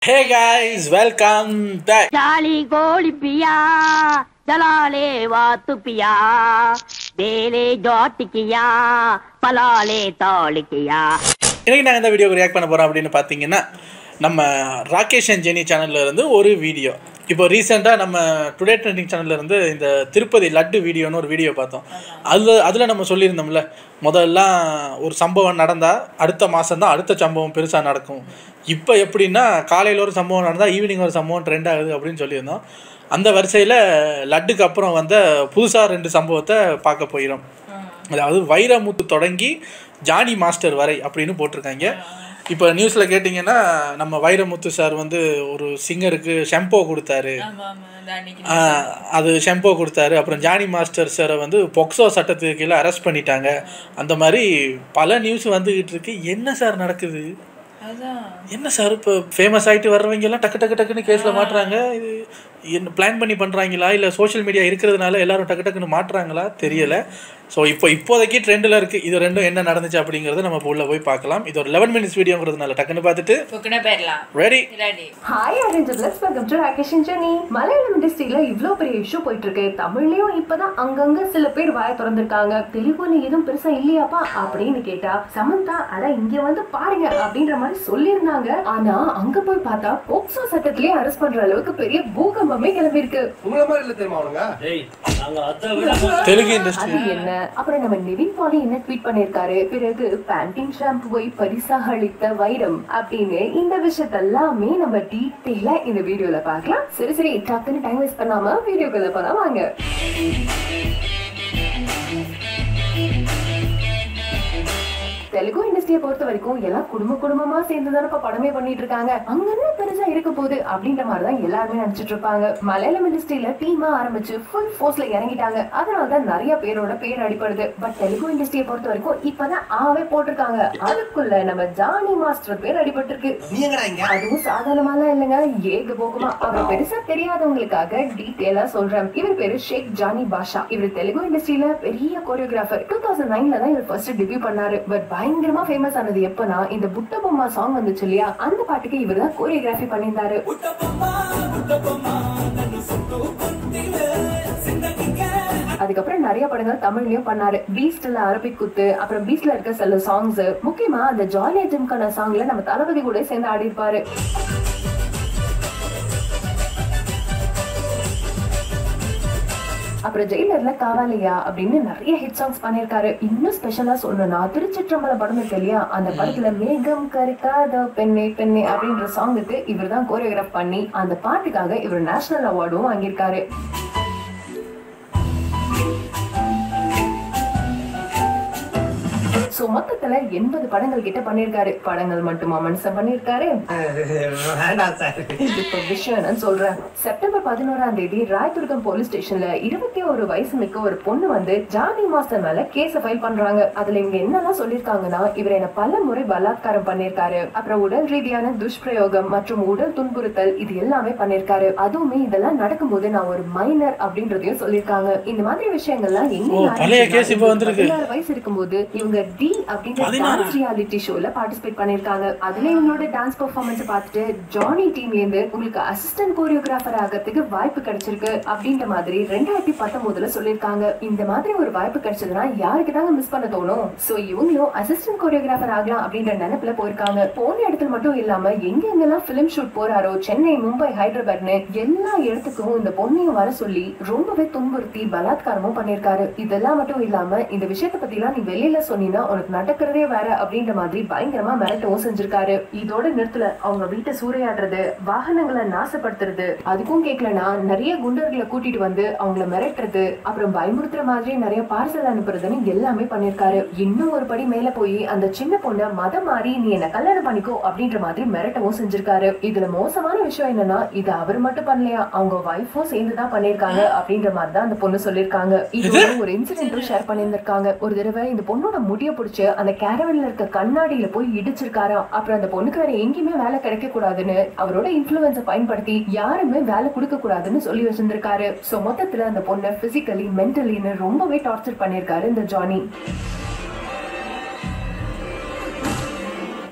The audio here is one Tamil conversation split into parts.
ஹே guys வெல்கம் பேக் जाली गोली पिया जलाले वातु पिया बेले जॉट किया पलाले तौल किया இன்னைக்கு நாங்கள் இந்த வீடியோக்கு ரியாக்ட் பண்ண போகிறோம் அப்படின்னு பார்த்தீங்கன்னா நம்ம ராகேஷ் அண்ட் ஜெனி சேனல்ல இருந்து ஒரு வீடியோ இப்போ ரீசெண்டாக நம்ம டுடே ட்ரெண்டிங் சேனல்ல இருந்து இந்த திருப்பதி லட்டு வீடியோன்னு ஒரு வீடியோ பார்த்தோம் அதில் அதில் நம்ம சொல்லியிருந்தோம்ல முதல்லாம் ஒரு சம்பவம் நடந்தால் அடுத்த மாதம் தான் அடுத்த சம்பவம் பெருசாக நடக்கும் இப்போ எப்படின்னா காலையில் ஒரு சம்பவம் நடந்தால் ஈவினிங் ஒரு சம்பவம் ட்ரெண்ட் ஆகுது அப்படின்னு சொல்லியிருந்தோம் அந்த வரிசையில் லட்டுக்கு அப்புறம் வந்த புதுசாக ரெண்டு சம்பவத்தை பார்க்க போயிடும் அதாவது வைரமுத்து தொடங்கி ஜானி மாஸ்டர் வரை அப்படின்னு போட்டிருக்காங்க இப்போ நியூஸில் கேட்டிங்கன்னா நம்ம வைரமுத்து சார் வந்து ஒரு சிங்கருக்கு ஷெம்போ கொடுத்தாரு ஆமா ஆமா அந்த அன்னைக்கு ஆஹ், அது ஷெம்போ கொடுத்தாரு அப்புறம் ஜானி மாஸ்டர் சாரை வந்து பொக்சோ சட்டத்துக்கு கீழே அரெஸ்ட் பண்ணிட்டாங்க அந்த மாதிரி பல நியூஸ் வந்துகிட்டு இருக்கு என்ன சார் நடக்குது அதான் என்ன சார் இப்போ ஃபேமஸ் ஆகிட்டு வர்றவங்க எல்லாம் டக்கு டக்கு டக்குன்னு கேஸில் மாட்டுறாங்க இது என்ன பிளான் பண்ணி பண்ணுறாங்களா இல்லை சோஷியல் மீடியா இருக்கிறதுனால எல்லாரும் டக்கு டக்குன்னு மாட்டுறாங்களா தெரியல ஸோ இப்போ இப்போதைக்கு ட்ரெண்டில் இருக்குது இது ரெண்டும் என்ன நடந்துச்சு அப்படிங்கிறத நம்ம இப்போ உள்ள போய் பார்க்கலாம் இது ஒரு லெவன் மினிட்ஸ் வீடியோங்கிறதுனால டக்குன்னு பார்த்துட்டு பொக்குன போயிடலாம் ready ready hi arrangers welcome to Rakesh Jeni Malayalam இண்டஸ்ட்ரியில இவ்ளோ பெரிய இஷ்யூ போயிட்டு இருக்கு தமிழ்லயும் இப்பதான் அங்கங்க சில பேர் வாய திறந்திருக்காங்க தெலுங்குல எதுவும் பெருசா இல்லையாப்பா அப்படின்னு கேட்டா சமந்தா அட இங்க வந்து பாருங்க அப்படின்ற மாதிரி சொல்லியிருந்தாங்க ஆனா அங்க போய் பார்த்தா போக்சோ சட்டத்திலேயே அரெஸ்ட் பண்ற அளவுக்கு பெரிய பூகம்பமே கிளம்பி இருக்கு உங்களை மாதிரி இல்ல தெரியுமா அவனுங்க தெலுங்கு இண்டஸ்ட்ரி அது என்ன அப்புறம் நம்ம நிவின் பாலி என்ன ட்வீட் பண்ணிருக்காரு பிறகு பேண்டிங் ஷாம்புவை பரிசாக அளித்த வைரம் அப்படின்னு இந்த விஷயத்தெல்லாமே நம்ம டீட்டெயிலா இந்த வீடியோல பார்க்கலாம் சரி சரி டக்குன்னு டைம் வேஸ்ட் பண்ணாம வீடியோக்குள்ள போலாம் வாங்க தெலுங்கு இண்டஸ்ட்ரியை பொறுத்த வரைக்கும் எல்லாம் குடும்ப குடும்பமா சேர்ந்து தானே இப்ப படமே பண்ணிட்டு இருக்காங்க அங்க என்ன பெருசா இருக்க போகுது அப்படின்ற மாதிரி தான் எல்லாருமே நினைச்சிட்டு இருப்பாங்க மலையாளம் இண்டஸ்ட்ரியில டீமா ஆரம்பிச்சு ஃபுல் ஃபோர்ஸ்ல இறங்கிட்டாங்க அதனாலதான் நிறைய பேரோட பேர் அடிப்படுது பட் தெலுங்கு இண்டஸ்ட்ரியை பொறுத்த வரைக்கும் இப்பதான் ஆவே போட்டிருக்காங்க அதுக்குள்ள நம்ம ஜானி மாஸ்டர் பேர் அடிபட்டிருக்கு நீ எங்கடா இங்க அதுவும் சாதாரணமாலாம் இல்லைங்க ஏக போகமா அவர் பெருசா தெரியாதவங்களுக்காக டீட்டெயிலா சொல்றேன் இவர் பேரு ஷேக் ஜானி பாஷா இவர் தெலுங்கு இண்டஸ்ட்ரியில பெரிய கோரியோகிராஃபர் டூ தௌசண்ட் நைன்ல தான் இவர் ஃபர்ஸ்ட் டெபியூ பண்ணாரு பட் பயங்கரமா ஃபேமஸ் ஆனது எப்பனா இந்த புட்ட பொம்மா சாங் வந்துச்சு இல்லையா அந்த பாட்டுக்கு இவர் தான் கோரியோகிராஃபி பண்ணியிருந்தாரு அதுக்கப்புறம் நிறைய படங்கள் தமிழ்லயும் பண்ணாரு பீஸ்ட்ல அரபிக் குத்து அப்புறம் பீஸ்ட்ல இருக்க சில சாங்ஸ் முக்கியமா அந்த ஜாலியா ஜிம்கான சாங்ல நம்ம தளபதி கூட சேர்ந்து ஆடி இருப்பாரு அப்புறம் ஜெயிலர்ல காவாலியா அப்படின்னு நிறைய ஹிட் சாங்ஸ் பண்ணிருக்காரு இன்னும் ஸ்பெஷலா சொல்லணும்னா திருச்சிற்றம்பலம் படம் இருக்கு இல்லையா அந்த படத்துல மேகம் கருக்காத பெண்ணே பெண்ணே அப்படின்ற சாங்குக்கு இவர் தான் கோரியோகிராஃப் பண்ணி அந்த பாட்டுக்காக இவர் நேஷனல் அவார்டும் வாங்கியிருக்காரு சோ மொத்தத்துல எண்பது படங்கள் கிட்ட பண்ணிருக்காரு படங்கள் மட்டுமா மனுஷன் பண்ணிருக்காரு வேண்டாம் சார் இப்ப விஷயம் என்னன்னு சொல்றேன் செப்டம்பர் பதினோராம் தேதி ராயதுர்கம் போலீஸ் ஸ்டேஷன்ல இருபத்தி ஒரு வயசு மிக்க ஒரு பொண்ணு வந்து ஜானி மாஸ்டர் மேல கேஸ ஃபைல் பண்றாங்க அதுல இவங்க என்னெல்லாம் சொல்லிருக்காங்கன்னா இவர் என்ன பல முறை பலாத்காரம் பண்ணிருக்காரு அப்புறம் உடல் ரீதியான துஷ்பிரயோகம் மற்றும் உடல் துன்புறுத்தல் இது எல்லாமே பண்ணிருக்காரு அதுவுமே இதெல்லாம் நடக்கும்போது நான் ஒரு மைனர் அப்படின்றதையும் சொல்லிருக்காங்க இந்த மாதிரி விஷயங்கள்லாம் எங்க ஓ, பழைய case இப்ப வந்திருக்கு. பதினாறு வயசு இருக்கும்போது இவங்க டி அப்படின்ற பதினாறா? டான்ஸ் ரியாலிட்டி ஷோல பார்ட்டிசிபேட் பண்ணிருக்காங்க அதுல இவங்களோட டான்ஸ் பெர்ஃபார்மன்ஸ் பார்த்துட்டு ஜானி டீம்ல இருந்து உங்களுக்கு அசிஸ்டன்ட் கோரியோகிராஃபர் ஆகிறதுக்கு வாய்ப்பு கிடைச்சிருக்கு அப்படின்ற மாதிரி ரெண்டாயிரத்தி பத்தொன்பதுல சொல்லிருக்காங்க இந்த மாதிரி ஒரு வாய்ப்பு கிடைச்சதுன்னா யாருக்கு தாங்க மிஸ் பண்ண தோணும் சோ இவங்களும் அசிஸ்டன்ட் கோரியோகிராஃபர் ஆகலாம் அப்படின்ற நினைப்புல போயிருக்காங்க போன இடத்துல மட்டும் இல்லாம எங்க எங்கெல்லாம் பிலிம் ஷூட் போறாரோ சென்னை மும்பை ஹைதராபாத்னு எல்லா இடத்துக்கும் இந்த பொண்ணையும் வர சொல்லி ரொம்பவே துன்புறுத்தி பலாத்காரமும் பண்ணிருக்காரு இதெல்லாம் மட்டும் இல்லாம இந்த விஷயத்தை பத்தி எல்லாம் நீ வெளியில சொன்னீங்கன்னா உனக்கு நடக்கிறதே வேற அப்படின்ற மாதிரி பயங்கரமா மிரட்டவும் செஞ்சிருக்காரு இதோட நிறுத்தல அவங்க வீட்டை சூறையாடுறது வாகனங்களை நாசப்படுத்துறது அதுக்கும் கேட்கலனா நிறைய குண்டர்களை கூட்டிட்டு வந்து அவங்கள மிரட்டுறது அப்புறம் பயமுறுத்துற மாதிரி நிறைய பார்சல் அனுப்புறதுன்னு எல்லாமே பண்ணிருக்காரு இன்னும் ஒரு படி மேல போய் அந்த சின்ன பொண்ண மதம் மாறி நீ என்ன கல்யாணம் பண்ணிக்கோ அப்படின்ற மாதிரி மிரட்டவும் செஞ்சிருக்காரு இதுல மோசமான விஷயம் என்னன்னா இது அவர் மட்டும் பண்ணலையா அவங்க ஒய்ஃபும் சேர்ந்து தான் பண்ணிருக்காங்க அப்படின்ற மாதிரி தான் அந்த பொண்ணு சொல்லிருக்காங்க இது ஒரு இன்சிடென்ட்டும் ஷேர் பண்ணியிருந்திருக்காங்க ஒரு தடவை இந்த பொண்ணோட முடிய பிடிச்சு அந்த கேரவன்ல இருக்க கண்ணாடியில போய் இடிச்சிருக்காராம் அப்புறம் அந்த பொண்ணுக்கு வேற எங்கேயுமே வேலை கிடைக்க கூடாதுன்னு அவரோட இன்ஃபுளுன்ஸ பயன்படுத்தி யாருமே வேலை கொடுக்க கூடாதுன்னு சொல்லி வச்சிருந்திருக்காரு சோ மொத்தத்துல அந்த பொண்ணை பிசிக்கலி மென்டலின்னு ரொம்பவே டார்ச்சர் பண்ணிருக்காரு இந்த ஜானி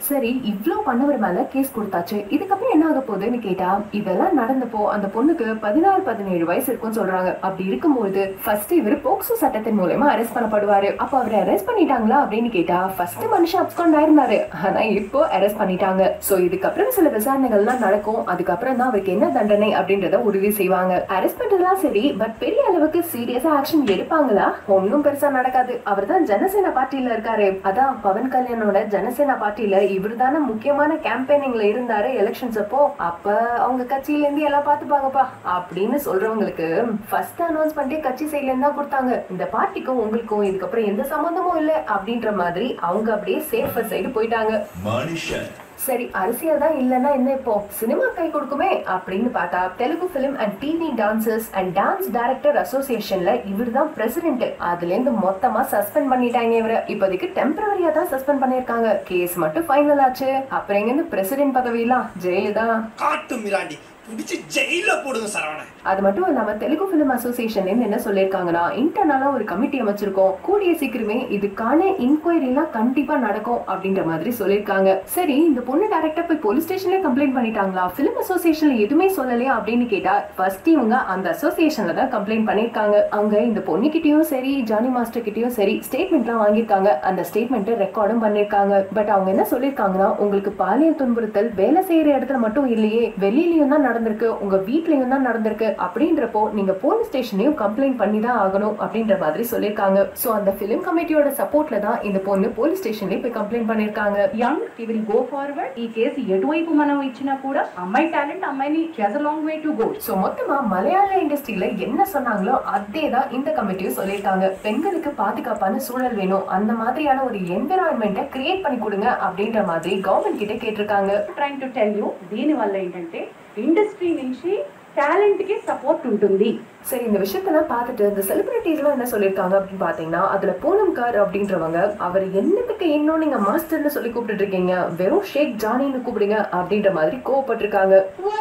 சரி இவ்ளோ பண்ணவர் மேல கேஸ் கொடுத்தாச்சு இதுக்கப்புறம் என்ன ஆக போகுதுன்னு கேட்டா இதெல்லாம் நடந்தப்போ அந்த பொண்ணுக்கு பதினாறு பதினேழு வயசு இருக்கும்னு சொல்றாங்க அப்படி இருக்கும்போது ஃபர்ஸ்ட் இவர் போக்சோ சட்டத்தின் மூலமா அரெஸ்ட் பண்ணப்படுவாரு அப்ப அவரை அரெஸ்ட் பண்ணிட்டாங்களா அப்படின்னு கேட்டா ஃபர்ஸ்ட் மனுஷன் அப்ஸ்காண்ட் ஆயிருந்தாரு ஆனா இப்போ அரெஸ்ட் பண்ணிட்டாங்க சோ இதுக்கப்புறம் சில விசாரணைகள்லாம் நடக்கும் அதுக்கப்புறம் தான் அவருக்கு என்ன தண்டனை அப்படின்றத உறுதி செய்வாங்க அரெஸ்ட் பண்றதுலாம் சரி பட் பெரிய அளவுக்கு சீரியஸா ஆக்ஷன் எடுப்பாங்களா ஒன்னும் பெருசா நடக்காது அவர் தான் ஜனசேனா பார்ட்டியில இருக்காரு அதான் பவன் கல்யாணோட ஜனசேனா பார்ட்டியில இவர் தானே முக்கியமான கேம்பெயினிங்ல இருந்தாரு எலெக்ஷன்ஸ் அப்போ அப்ப அவங்க கட்சியில இருந்து எல்லாம் பாத்துப்பாங்கப்பா அப்படின்னு சொல்றவங்களுக்கு ஃபர்ஸ்ட் அனௌன்ஸ் பண்ணிட்டு கட்சி சைட்ல இருந்தா கொடுத்தாங்க இந்த பார்ட்டிக்கும் உங்களுக்கும் இதுக்கப்புறம் எந்த சம்பந்தமும் இல்ல அப்படின்ற மாதிரி அவங்க அப்படியே சேஃபர் சைடு போயிட்டாங்க மனுஷன் சரி அரசியல் தான் இல்லைன்னா என்ன இப்போ சினிமா கை கொடுக்குமே அப்படின்னு பார்த்தா Telugu film and TV dancers and dance director அசோசியேஷன்ல இவர் தான் பிரசிடென்ட் அதுல இருந்து மொத்தமா சஸ்பெண்ட் பண்ணிட்டாங்க இவரை இப்போதைக்கு டெம்பரவரியா தான் சஸ்பெண்ட் பண்ணிருக்காங்க கேஸ் மட்டும் ஃபைனல் ஆச்சு அப்புறம் எங்க இருந்து பிரசிடென்ட் பதவியெல்லாம் ஜெயிலு தான் காட்டு மிராண்டி பிடிச்சு ஜெயில போடுங்க சரவணன் அது மட்டும் இல்லாம தெலுங்கு பிலிம் அசோசியேஷன் என்ன சொல்லிருக்காங்கன்னா இன்டர்னலா ஒரு கமிட்டி அமைச்சிருக்கோம் கூடிய சீக்கிரமே இதுக்கான இன்கொயரி எல்லாம் கண்டிப்பா நடக்கும் அப்படின்ற மாதிரி சொல்லிருக்காங்க சரி இந்த பொண்ணு டைரக்டா போய் போலீஸ் ஸ்டேஷன்ல கம்ப்ளைண்ட் பண்ணிட்டாங்களா பிலிம் அசோசியேஷன்ல எதுவுமே சொல்லலையா அப்படின்னு கேட்டா ஃபர்ஸ்ட் இவங்க அந்த அசோசியேஷன்ல தான் கம்ப்ளைண்ட் பண்ணிருக்காங்க அங்க இந்த பொண்ணு கிட்டயும் சரி ஜானி மாஸ்டர் கிட்டயும் சரி ஸ்டேட்மெண்ட்லாம் வாங்கியிருக்காங்க அந்த ஸ்டேட்மெண்ட் ரெக்கார்டும் பண்ணிருக்காங்க பட் அவங்க என்ன சொல்லிருக்காங்கன்னா உங்களுக்கு பாலியல் துன்புறுத்தல் வேலை செய்யற இடத்துல மட்டும் இல்லையே வெளியிலயும் தான் நடந்திருக்கு உங்க வீட்லயும் தான் நடந்திருக்கு அப்படின்றப்போ நீங்க போலீஸ் ஸ்டேஷனையும் கம்ப்ளைண்ட் பண்ணி தான் ஆகணும் அப்படின்ற மாதிரி சொல்லிருக்காங்க சோ அந்த பிலிம் கமிட்டியோட சப்போர்ட்ல தான் இந்த பொண்ணு போலீஸ் ஸ்டேஷன்லயே పోయి కంప్లైంట్ பண்ணிருக்காங்க young he will go forward ఈ కేసు ఎటువైపు మనం ఇచ్చినా కూడా అమ్మాయి టాలెంట్ అమ్మాయిని she's long way to go so மொத்தமா மலையாள இண்டஸ்ட்ரியில என்ன சொன்னாங்களோ அதே தான் இந்த கமிட்டியும் சொல்லியிருக்காங்க பெண்களுக்கு பாதுகாப்பான சூழல் வேணும் அந்த மாதிரியான ஒரு என்விரான்மெண்ட்டை கிரியேட் பண்ணி கொடுங்க அப்படின்ற மாதிரி கவர்மெண்ட் கிட்ட கேட்டிருக்காங்க ట్రైంగ్ టు టెల్ యూ దీని వల్ల ఏంటంటే ఇండస్ట్రీ నుంచి టాలెంట్ కి సపోర్ట్ ఉంటుంది சரி இந்த விஷயத்தெல்லாம் பார்த்துட்டு இந்த செலிபிரிட்டிஸ் எல்லாம் என்ன சொல்லியிருக்காங்க அப்படின்னு பாத்தீங்கன்னா அதுல பூனம்கார் அப்படின்றவங்க அவர் என்னத்துக்கு இன்னும் நீங்க மாஸ்டர்னு சொல்லி கூப்பிட்டு இருக்கீங்க வெறும் ஷேக் ஜானின்னு கூப்பிடுங்க அப்படின்ற மாதிரி கோவப்பட்டிருக்காங்க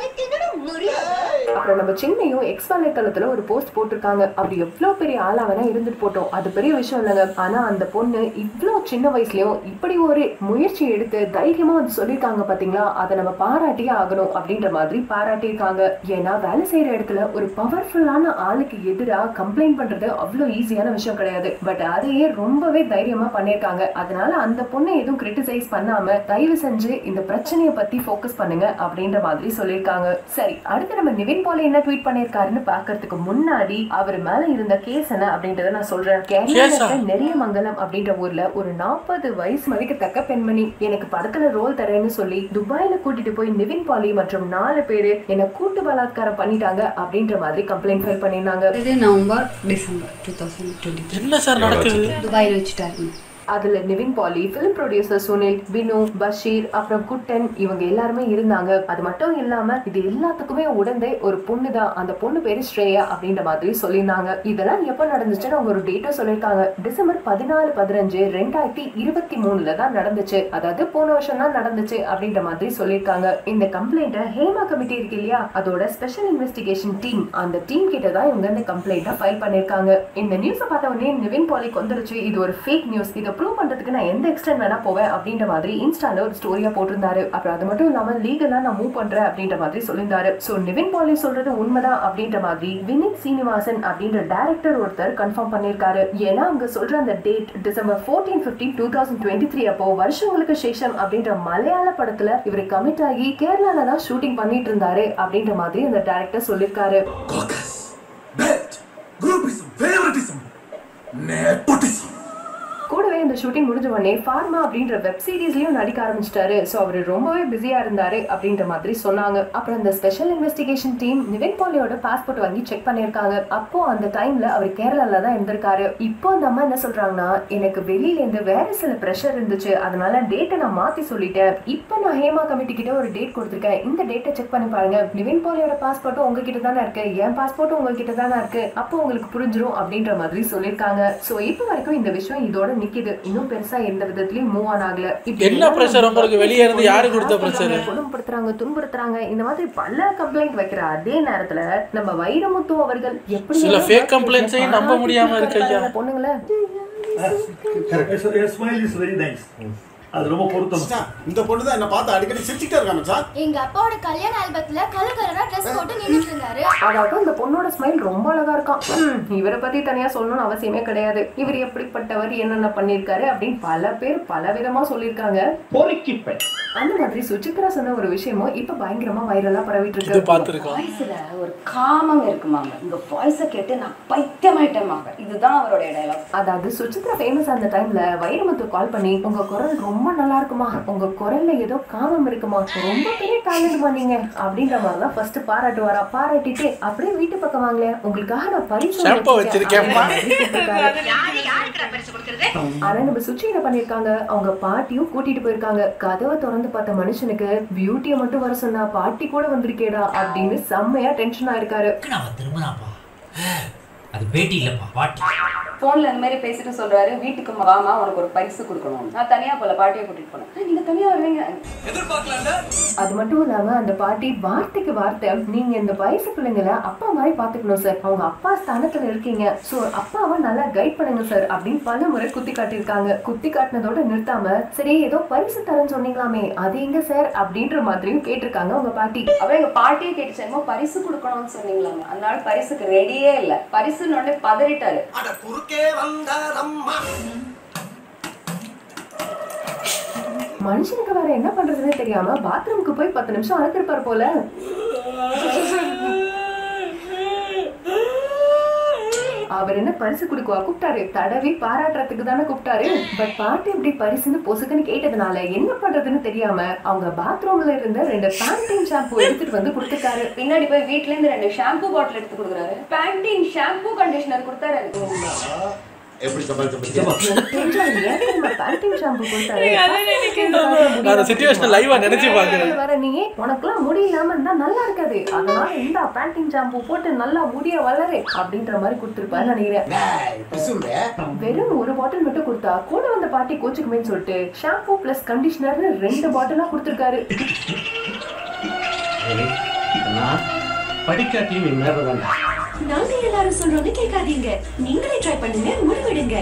அப்புறம் நம்ம சின்னையும் எக்ஸ் வலைத்தளத்துல ஒரு போஸ்ட் போட்டிருக்காங்க அப்படி எவ்வளவு பெரிய ஆளா வேணா இருந்துட்டு போட்டோம் அது பெரிய விஷயம் இல்லைங்க ஆனா அந்த பொண்ணு இவ்வளவு சின்ன வயசுலயும் இப்படி ஒரு முயற்சி எடுத்து தைரியமா வந்து சொல்லியிருக்காங்க பாத்தீங்களா அதை நம்ம பாராட்டியே ஆகணும் அப்படின்ற மாதிரி பாராட்டியிருக்காங்க ஏன்னா வேலை செய்யற இடத்துல ஒரு பவர்ஃபுல்லான ஆளுக்கு எதிரா கம்ப்ளைண்ட் பண்றது அவ்வளவு ஈஸியான விஷயம் கிடையாது பட் அதையே ரொம்பவே தைரியமா பண்ணிருக்காங்க அதனால அந்த பொண்ணை எதுவும் கிரிட்டிசைஸ் பண்ணாம தயவு செஞ்சு இந்த பிரச்சனைய பத்தி ஃபோக்கஸ் பண்ணுங்க அப்படின்ற மாதிரி சொல்லியிருக்காங்க சரி அடுத்து நம்ம நிவின் போல என்ன ட்வீட் பண்ணிருக்காருன்னு பாக்குறதுக்கு முன்னாடி அவர் மேல இருந்த கேஸ் என்ன அப்படின்றத நான் சொல்றேன் கேரளால Case ஆ? இருக்க நெறிய மங்கலம் அப்படின்ற ஊர்ல ஒரு நாற்பது வயசு மதிக்கத்தக்க பெண்மணி எனக்கு படத்துல ரோல் தரேன்னு சொல்லி துபாயில கூட்டிட்டு போய் நிவின் பாலி மற்றும் நாலு பேரு என்ன கூட்டு பலாத்காரம் பண்ணிட்டாங்க அப்படின்ற மாதிரி கம்ப்ளைண்ட் ஃபைல் பண்ணிருந்தாங்க இது November December two thousand twenty என்ன சார் நடக்குது துபாயில் வச்சுட்டாருங்க அதுல நிவின் பாலி பிலிம் ப்ரொடியூசர் சுனில் பினு பஷீர் அப்புறம் குட்டன் இவங்க எல்லாருமே இருந்தாங்க அது மட்டும் இல்லாம இது எல்லாத்துக்குமே உடந்தே ஒரு பொண்ணு தான் அந்த பொண்ணு பேரு ஸ்ரேயா அப்படின்ற மாதிரி சொல்லியிருந்தாங்க இதெல்லாம் எப்ப நடந்துச்சுன்னு அவங்க ஒரு டேட்டும் சொல்லியிருக்காங்க டிசம்பர் பதினாலு பதினஞ்சு ரெண்டாயிரத்தி இருபத்தி மூணுல தான் நடந்துச்சு அதாவது போன வருஷம் தான் நடந்துச்சு அப்படின்ற மாதிரி சொல்லியிருக்காங்க இந்த கம்ப்ளைண்ட்டை ஹேமா கமிட்டி இருக்கு இல்லையா அதோட ஸ்பெஷல் இன்வெஸ்டிகேஷன் டீம் அந்த டீம் கிட்ட தான் இவங்க இந்த கம்ப்ளைண்ட்டை ஃபைல் பண்ணிருக்காங்க இந்த நியூஸை பார்த்த உடனே நிவின் பாலிக்கு வந்துருச்சு இது ஒரு ஃபேக் நியூஸ் இதை ப்ரூவ் பண்றதுக்கு நான் எந்த எக்ஸ்டென்ட் வேணா போவேன் அப்படின்ற மாதிரி இன்ஸ்டால ஒரு ஸ்டோரியா போட்டிருந்தாரு அப்புறம் அது மட்டும் இல்லாம லீகலா நான் மூவ் பண்றேன் அப்படின்ற மாதிரி சொல்லியிருந்தாரு சோ நிவின் பாலி சொல்றது உண்மைதான் அப்படின்ற மாதிரி வினித் சீனிவாசன் அப்படின்ற டைரக்டர் ஒருத்தர் கன்ஃபார்ம் பண்ணிருக்காரு ஏன்னா அவங்க சொல்ற அந்த date December fourteen fifteen two thousand twenty three அப்போ வருஷங்களுக்கு சேஷம் அப்படின்ற மலையாள படத்துல இவர் கமிட் ஆகி கேரளால தான் ஷூட்டிங் பண்ணிட்டு இருந்தாரு அப்படின்ற மாதிரி அந்த டைரக்டர் சொல்லியிருக்காரு Caucus, bet, groupism, favoritism, nepotism. கூடவே இந்த ஷூட்டிங் முடிஞ்ச உடனே ஃபார்மா அப்படின்ற வெப் சீரிஸ்லயும் நடிக்க ஆரம்பிச்சிட்டாரு சோ அவர் ரொம்பவே பிஸியா இருந்தாரு அப்படின்ற மாதிரி சொன்னாங்க அப்புறம் இந்த ஸ்பெஷல் இன்வெஸ்டிகேஷன் டீம் நிவின் பாலியோட பாஸ்போர்ட் வாங்கி செக் பண்ணிருக்காங்க அப்போ அந்த டைம்ல அவர் கேரளால தான் இருந்திருக்காரு இப்போ அந்த அம்மா என்ன சொல்றாங்கன்னா எனக்கு வெளியில இருந்து வேற சில ப்ரெஷர் இருந்துச்சு அதனால டேட்டை நான் மாத்தி சொல்லிட்டேன் இப்போ நான் ஹேமா கமிட்டி கிட்ட ஒரு டேட் கொடுத்துருக்கேன் இந்த டேட்டை செக் பண்ணி பாருங்க நிவின் பாலியோட பாஸ்போர்ட்டும் உங்ககிட்ட தானே இருக்கு என் பாஸ்போர்ட்டும் உங்ககிட்ட தானே இருக்கு அப்போ உங்களுக்கு புரிஞ்சிரும் அப்படின்ற மாதிரி சொல்லிருக்காங்க சோ இப்போ வரைக்கும் இந்த விஷயம் இதோட நிக்குது இன்னும் பெருசா எந்த விதத்திலயும் மூவ் ஆன் ஆகல இப்படி என்ன எல்லாம் pressure உங்களுக்கு வெளியே இருந்து யாரு கொடுத்த harass pressure? பண்றாங்க, கொடுமைப்படுத்துறாங்க துன்புறுத்துறாங்க இந்த மாதிரி பல கம்ப்ளைண்ட் வைக்கிற அதே நேரத்துல நம்ம வைரமுத்து அவர்கள் எப்படி சில எல்லாம் fake complaints ஐயும் நம்ப முடியாம இருக்கு ஐயா. பொண்ணுங்களே Correct. Your, your smile is very nice. அது ரொம்ப பொருத்தம் மச்சான், இந்த பொண்ணு தான் என்ன பார்த்து அடிக்கடி சிரிச்சுட்டே இருக்கா மச்சான் எங்க அப்பாவோட கல்யாண ஆல்பத்துல கலர் கலரா ட்ரெஸ் போட்டு நின்னுட்டு இருந்தாரு அதாவது இந்த பொண்ணோட ஸ்மைல் ரொம்ப அழகா இருக்கான் ம், இவரை பத்தி தனியா சொல்லணும்னு அவசியமே கிடையாது இவர் எப்படிப்பட்டவர் என்னென்ன பண்ணிருக்காரு அப்படின்னு பல பேர் பல விதமா சொல்லியிருக்காங்க பொறுக்கி பெண் அந்த மாதிரி சுசித்ரா சொன்ன ஒரு விஷயமும் இப்ப பயங்கரமா வைரலா பரவிட்டு இது இருக்கு பார்த்துருக்கோம் வாய்ஸ்ல ஒரு காமம் இருக்குமாங்க இந்த வாய்ஸை கேட்டு நான் பைத்தியமாயிட்டேமாங்க இதுதான் அவருடைய டைலாக் அதாவது சுசித்ரா ஃபேமஸ் அந்த டைம்ல வைரமுத்து கால் பண்ணி உங்க குரல் ரொம்ப நல்லா இருக்குமா உங்க குரல்ல ஏதோ காமம் இருக்குமா ரொம்ப பெரிய டேலண்ட்மா நீங்க அப்படின்ற மாதிரி தான் ஃபர்ஸ்ட் பாராட்டுவாரா பாராட்டிட்டு அப்படியே வீட்டு பக்கம் வாங்கல உங்களுக்காக நான் பரிசு ஒண்ணு Shampoo வச்சிருக்கேன்மா. அப்படின்ற மாதிரி கொடுத்திருக்காரு. ஆனா நம்ம சுச்சி என்ன பண்ணிருக்காங்க அவங்க பாட்டியும் கூட்டிட்டு போயிருக்காங்க கதவை திறந்து பார்த்த மனுஷனுக்கு பியூட்டிய மட்டும் வர சொன்னா பாட்டி கூட வந்திருக்கேடா அப்படின்னு செம்மையா டென்ஷன் ஆயிருக்காரு அவன் திரும்பினாப்பா அது பேட்டி இல்லப்பா பாட்டி போன்ல இந்த மாதிரி பேசிட்டு சொல்றாரு வீட்டுக்கு வாமா உனக்கு ஒரு பரிசு கொடுக்கணும் நான் தனியா போல பாட்டியை கூட்டிட்டு போனேன் "ஆ, நீங்க தனியா வருவீங்க அது மட்டும் இல்லாம அந்த பாட்டி வார்த்தைக்கு வார்த்தை நீங்க இந்த வயசு பிள்ளைங்களை அப்பா மாதிரி பாத்துக்கணும் சார் அவங்க அப்பா ஸ்தானத்துல இருக்கீங்க சோ அப்பாவை நல்லா கைட் பண்ணுங்க சார் அப்படின்னு பல முறை குத்தி காட்டியிருக்காங்க குத்தி காட்டினதோட நிறுத்தாம சரி ஏதோ பரிசு தரேன்னு சொன்னீங்களாமே அது எங்க சார் அப்படின்ற மாதிரியும் கேட்டிருக்காங்க உங்க பாட்டி அப்புறம் எங்க பாட்டியை கேட்டுச்சு என்னமோ பரிசு கொடுக்கணும்னு சொன்னீங்களாங்க அதனால பரிசுக்கு ரெடியே இல்ல பரிசுன்னு உடனே பதறிட்டாரு அட குறுக்கே வந்தாரம்மா மனுஷனுக்கு வேற என்ன பண்றதுன்னு தெரியாம பாத்ரூமுக்கு போய் பத்து நிமிஷம் அழுத்திருப்பாரு போல அவர் என்ன பரிசு கொடுக்குவா கூப்பிட்டாரு தடவி பாராட்டுறதுக்கு தானே கூப்பிட்டாரு பட் பாட்டு இப்படி பரிசுன்னு பொசுக்குன்னு கேட்டதுனால என்ன பண்றதுன்னு தெரியாம அவங்க பாத்ரூம்ல இருந்த ரெண்டு பேண்டிங் ஷாம்பு எடுத்துட்டு வந்து கொடுத்துருக்காரு பின்னாடி போய் வீட்ல இருந்து ரெண்டு ஷாம்பு பாட்டில் எடுத்து கொடுக்குறாரு பேண்டிங் ஷாம்பு கண்டிஷனர் கொடுத்தாரு எப்படி சமாளிச்ச தெரிஞ்சவங்க ஏன் தெரியுமா பேண்டிங் ஷாம்பு கொடுத்தாரு நான் அந்த சுச்சுவேஷனை லைவா நினைச்சு பாக்குறேன் வர நீ உனக்குலாம் முடி இல்லாம இருந்தா நல்லா இருக்காது அதனால இந்த பேண்டிங் ஷாம்பு போட்டு நல்லா முடிய வளரு அப்படின்ற மாதிரி கொடுத்துருப்பான்னு நினைக்கிறேன் வெறும் ஒரு பாட்டில் மட்டும் கொடுத்தா கூட வந்த பாட்டி கோச்சுக்குமேன்னு சொல்லிட்டு ஷாம்பு பிளஸ் கண்டிஷனர்னு ரெண்டு பாட்டிலா கொடுத்துருக்காரு படிக்காட்டியும் என் மேல தான் நாங்க எல்லாரும் சொல்றோம்னு கேட்காதீங்க நீங்களே ட்ரை பண்ணுங்க முடிவெடுங்க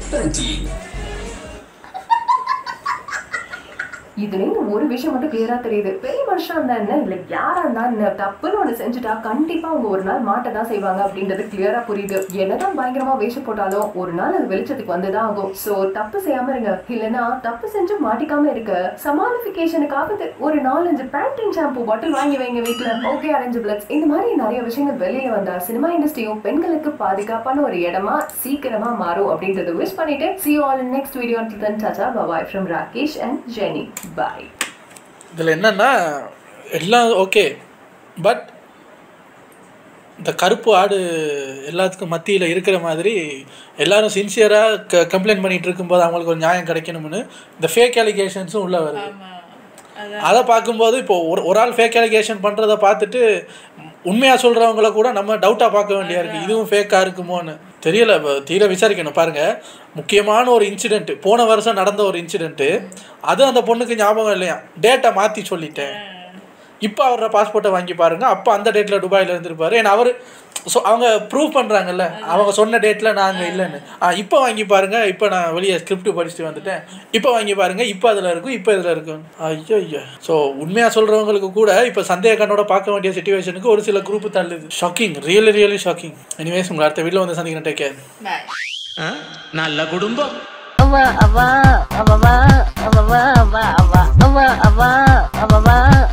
இதுல இருந்து ஒரு விஷயம் மட்டும் கிளியரா தெரியுது பெரிய மனுஷன் இருந்தா என்ன இல்ல யாரா இருந்தா என்ன தப்புன்னு ஒண்ணு செஞ்சுட்டா கண்டிப்பா அவங்க ஒரு நாள் மாட்ட தான் செய்வாங்க அப்படின்றது கிளியரா புரியுது என்னதான் பயங்கரமா வேஷம் போட்டாலும் ஒரு நாள் அது வெளிச்சத்துக்கு வந்துதான் ஆகும் சோ தப்பு செய்யாம இருங்க இல்லனா தப்பு செஞ்சு மாட்டிக்காம இருக்க சமாளிபிகேஷனுக்காவது ஒரு நாலஞ்சு பேண்டிங் ஷாம்பு பாட்டில் வாங்கி வைங்க வீட்டுல ஓகே அரேஞ்ச் பிளட்ஸ் இந்த மாதிரி நிறைய விஷயங்கள் வெளியே வந்தா சினிமா இண்டஸ்ட்ரியும் பெண்களுக்கு பாதுகாப்பான ஒரு இடமா சீக்கிரமா மாறும் அப்படின்றத விஷ் பண்ணிட்டு see you all in next video until then tata bye bye from Rakesh and Jenny bye இதில் என்னன்னா எல்லாம் ஓகே பட் இந்த கருப்பு ஆடு எல்லாத்துக்கும் மத்தியில் இருக்கிற மாதிரி எல்லாரும் சின்சியராக க கம்ப்ளைண்ட் பண்ணிட்டு இருக்கும்போது அவங்களுக்கு ஒரு நியாயம் கிடைக்கணும்னு இந்த ஃபேக் அலிகேஷன்ஸும் உள்ள வருது அதை பார்க்கும்போது இப்போ ஒரு ஒரு ஆள் ஃபேக் அலிகேஷன் பண்ணுறத பார்த்துட்டு உண்மையாக சொல்கிறவங்கள கூட நம்ம டவுட்டாக பார்க்க வேண்டியா இருக்குது இதுவும் ஃபேக்காக இருக்குமோன்னு தெரியல இப்போ தீர விசாரிக்கணும் பாருங்கள் முக்கியமான ஒரு இன்சிடென்ட் போன வருஷம் நடந்த ஒரு இன்சிடென்ட்டு அது அந்த பொண்ணுக்கு ஞாபகம் இல்லையா டேட்டை மாற்றி சொல்லிட்டேன் இப்போ அவரோட பாஸ்போர்ட்டை வாங்கி பாருங்க அப்போ அந்த டேட்டில் துபாயில் இருந்திருப்பாரு ஏன்னா அவர் ஸோ அவங்க ப்ரூவ் பண்ணுறாங்கல்ல அவங்க சொன்ன டேட்டில் நாங்கள் இல்லைன்னு ஆ இப்போ வாங்கி பாருங்க இப்போ நான் வெளியே ஸ்கிரிப்ட் படிச்சுட்டு வந்துட்டேன் இப்போ வாங்கி பாருங்க இப்போ அதில் இருக்கும் இப்போ இதில் இருக்கும் ஐயோ ஐயோ ஸோ உண்மையாக சொல்கிறவங்களுக்கு கூட இப்போ சந்தேக கண்ணோட பார்க்க வேண்டிய சுச்சுவேஷனுக்கு ஒரு சில குரூப் தள்ளுது shocking really really shocking anyways உங்களை அடுத்த வீட்டில் வந்து சந்திக்கிறேன் டேக் கேர் பாய் நல்ல குடும்பம் அவ அவ அவ அவ அவ அவ அவ அவ அவ அவ அவ